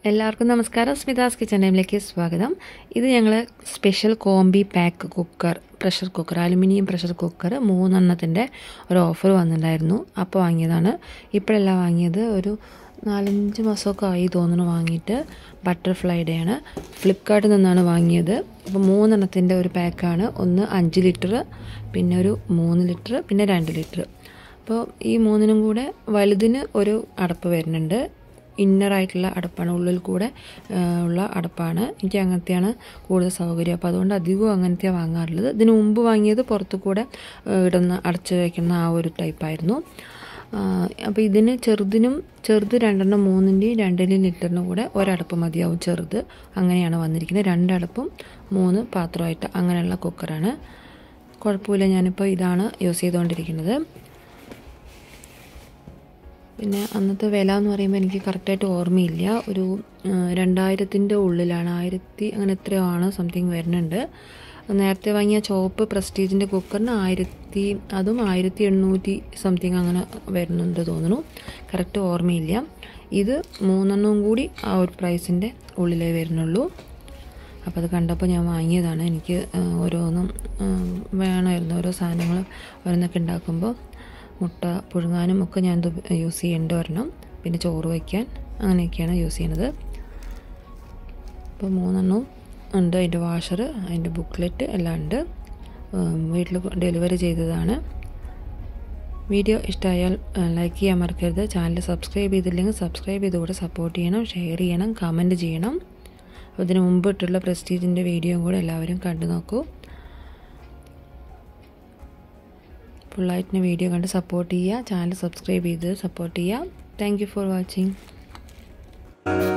എല്ലാവർക്കും നമസ്കാരം സ്മിതാസ് കിച്ചൺ ടൈമിലേക്ക് സ്വാഗതം ഇത് ഞങ്ങൾ special combi pack cooker pressure cooker aluminium pressure cooker മൂന്നെണ്ണത്തിൻ്റെ ഒരു ഓഫർ വന്നിട്ടുണ്ടായിരുന്നു അപ്പോൾ വാങ്ങിയതാണ് ഇപ്പോഴല്ല വാങ്ങിയത് ഒരു നാലഞ്ച് മാസമൊക്കെ ആയി തോന്നുന്നു വാങ്ങിയിട്ട് ബട്ടർഫ്ലൈയുടെയാണ് ഫ്ലിപ്കാർട്ടിൽ നിന്നാണ് വാങ്ങിയത് അപ്പോൾ മൂന്നെണ്ണത്തിൻ്റെ ഒരു പാക്കാണ് ഒന്ന് അഞ്ച് ലിറ്റർ പിന്നെ ഒരു മൂന്ന് ലിറ്റർ പിന്നെ രണ്ട് ലിറ്റർ അപ്പോൾ ഈ മൂന്നിനും കൂടെ വലുതിന് ഒരു അടപ്പ് വരുന്നുണ്ട് ഇന്നറായിട്ടുള്ള അടപ്പാണ് ഉള്ളിൽ കൂടെ ഉള്ള അടപ്പാണ് എനിക്ക് അങ്ങനത്തെയാണ് കൂടുതൽ സൗകര്യം അപ്പോൾ അതുകൊണ്ട് അധികവും അങ്ങനത്തെയാണ് വാങ്ങാറുള്ളത് ഇതിന് മുമ്പ് വാങ്ങിയത് പുറത്തു കൂടെ ഇടുന്ന അടച്ച് വയ്ക്കുന്ന ആ ഒരു ടൈപ്പായിരുന്നു അപ്പോൾ ഇതിന് ചെറുതിനും ചെറുത് രണ്ടെണ്ണം മൂന്നിൻ്റെയും രണ്ടിൻ്റെയും ലിറ്ററിനും കൂടെ ഒരടപ്പ് മതിയാവും ചെറുത് അങ്ങനെയാണ് വന്നിരിക്കുന്നത് രണ്ടടപ്പും മൂന്ന് പാത്രമായിട്ട് അങ്ങനെയുള്ള കുക്കറാണ് കുഴപ്പമില്ല ഞാനിപ്പോൾ ഇതാണ് യൂസ് ചെയ്തുകൊണ്ടിരിക്കുന്നത് പിന്നെ അന്നത്തെ വില എന്ന് പറയുമ്പോൾ എനിക്ക് കറക്റ്റായിട്ട് ഓർമ്മയില്ല ഒരു രണ്ടായിരത്തിൻ്റെ ഉള്ളിലാണ് ആയിരത്തി അങ്ങനെ എത്രയോ ആണ് സംതിങ് വരുന്നുണ്ട് നേരത്തെ വാങ്ങിയ ചോപ്പ് പ്രസ്റ്റീജിൻ്റെ കുക്കറിന് ആയിരത്തി അതും ആയിരത്തി എണ്ണൂറ്റി സംതിങ് അങ്ങനെ വരുന്നുണ്ട് തോന്നുന്നു കറക്റ്റ് ഓർമ്മയില്ല ഇത് മൂന്നെണ്ണവും കൂടി ആ ഒരു പ്രൈസിൻ്റെ ഉള്ളിലേ വരുന്നുള്ളൂ അപ്പോൾ അത് കണ്ടപ്പോൾ ഞാൻ വാങ്ങിയതാണ് എനിക്ക് ഓരോന്നും വേണമായിരുന്നു ഓരോ സാധനങ്ങൾ ഓരോന്നൊക്കെ ഉണ്ടാക്കുമ്പോൾ മുട്ട പുഴുങ്ങാനും ഒക്കെ ഞാൻ ഇത് യൂസ് ചെയ്യേണ്ടി വരണം പിന്നെ ചോറ് വയ്ക്കാൻ അങ്ങനെയൊക്കെയാണ് യൂസ് ചെയ്യുന്നത് അപ്പോൾ മൂന്നെണ്ണവും ഉണ്ട് അതിൻ്റെ വാഷർ അതിൻ്റെ ബുക്ക്ലെറ്റ് എല്ലാം ഉണ്ട് വീട്ടിൽ ഡെലിവറി ചെയ്തതാണ് വീഡിയോ ഇഷ്ടമായാൽ ലൈക്ക് ചെയ്യാൻ മറക്കരുത് ചാനൽ സബ്സ്ക്രൈബ് ചെയ്തില്ലെങ്കിൽ സബ്സ്ക്രൈബ് ചെയ്തുകൂടെ സപ്പോർട്ട് ചെയ്യണം ഷെയർ ചെയ്യണം കമൻറ്റ് ചെയ്യണം അതിന് മുമ്പ് ഇട്ടുള്ള പ്രസ്റ്റീജിൻ്റെ വീഡിയോയും കൂടെ എല്ലാവരും കണ്ടു നോക്കൂ ഫുള്ളായിട്ട് വീഡിയോ കണ്ട് സപ്പോർട്ട് ചെയ്യുക ചാനൽ സബ്സ്ക്രൈബ് ചെയ്ത് സപ്പോർട്ട് ചെയ്യുക താങ്ക് യു ഫോർ വാച്ചിങ്